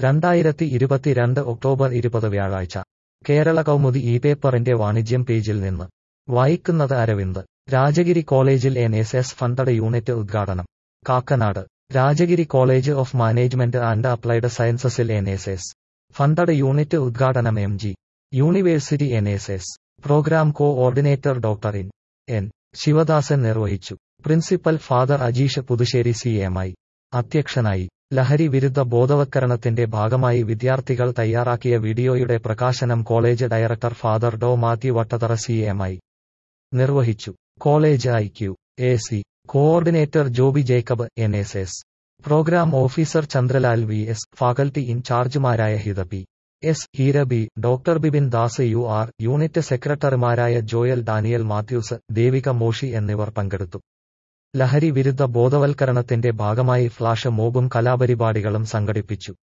രണ്ടായിരത്തി ഇരുപത്തിരണ്ട് ഒക്ടോബർ ഇരുപത് വ്യാഴാഴ്ച കേരള കൗമുദി ഈ പേപ്പറിന്റെ വാണിജ്യം പേജിൽ നിന്ന് വായിക്കുന്നത് അരവിന്ദ് രാജഗിരി കോളേജിൽ N S S funded unit ഉദ്ഘാടനം Kakkanad Rajagiri college of management and applied സയൻസസിൽ N S S funded unit ഉദ്ഘാടനം M G university N S S programme coordinator doctor N N Sivadasan നിർവഹിച്ചു principal father Ajeesh Puthussery C M I അധ്യക്ഷനായി ലഹരി വിരുദ്ധ ബോധവത്കരണത്തിന്റെ ഭാഗമായി വിദ്യാർത്ഥികൾ തയ്യാറാക്കിയ വീഡിയോയുടെ പ്രകാശനം കോളേജ് ഡയറക്ടർ ഫാദർ ഡോ Mathew Vattathara C M I നിർവഹിച്ചു college I Q A C coordinator Joby Jacob N S S programme officer Chandralal V S faculty ഇൻചാർജുമാരായ Hitha P S Heera B doctor Bipin Das U R unit സെക്രട്ടറിമാരായ ജോയൽ ഡാനിയൽ മാത്യൂസ് ദേവിക മോഷി എന്നിവർ പങ്കെടുത്തു ലഹരി വിരുദ്ധ ബോധവൽക്കരണത്തിന്റെ ഭാഗമായി ഫ്ലാഷ് മോബും കലാപരിപാടികളും സംഘടിപ്പിച്ചു